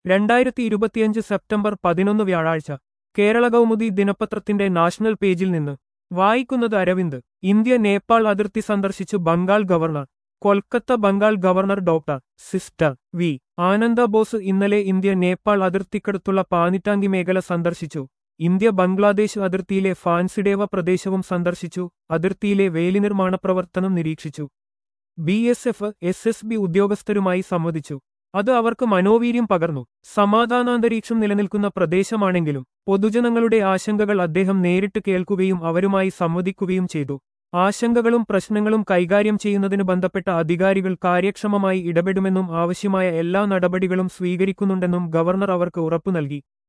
രണ്ടായിരത്തി ഇരുപത്തിയഞ്ച് സെപ്റ്റംബർ പതിനൊന്ന് വ്യാഴാഴ്ച കേരള കൗമുദി ദിനപത്രത്തിന്റെ നാഷണൽ പേജിൽ നിന്ന് വായിക്കുന്നത് അരവിന്ദ് ഇന്ത്യ നേപ്പാൾ അതിർത്തി സന്ദർശിച്ചു Bengal governor Kolkata Bengal governor doctor സിസ്റ്റർ വി ആനന്ദ ബോസ് ഇന്നലെ ഇന്ത്യ നേപ്പാൾ അതിർത്തിക്കടുത്തുള്ള പാനിറ്റാങ്കി മേഖല സന്ദർശിച്ചു ഇന്ത്യ ബംഗ്ലാദേശ് അതിർത്തിയിലെ ഫാൻസിഡേവ പ്രദേശവും സന്ദർശിച്ചു അതിർത്തിയിലെ വേലിനിർമ്മാണ പ്രവർത്തനം നിരീക്ഷിച്ചു B S F S S B ഉദ്യോഗസ്ഥരുമായി സംവദിച്ചു അത് അവർക്ക് മനോവീര്യം പകർന്നു സമാധാനാന്തരീക്ഷം നിലനിൽക്കുന്ന പ്രദേശമാണെങ്കിലും പൊതുജനങ്ങളുടെ ആശങ്കകൾ അദ്ദേഹം നേരിട്ട് കേൾക്കുകയും അവരുമായി സംവദിക്കുകയും ചെയ്തു ആശങ്കകളും പ്രശ്നങ്ങളും കൈകാര്യം ചെയ്യുന്നതിന് ബന്ധപ്പെട്ട അധികാരികൾ കാര്യക്ഷമമായി ഇടപെടുമെന്നും ആവശ്യമായ എല്ലാ നടപടികളും സ്വീകരിക്കുന്നുണ്ടെന്നും ഗവർണർ അവർക്ക് ഉറപ്പു നൽകി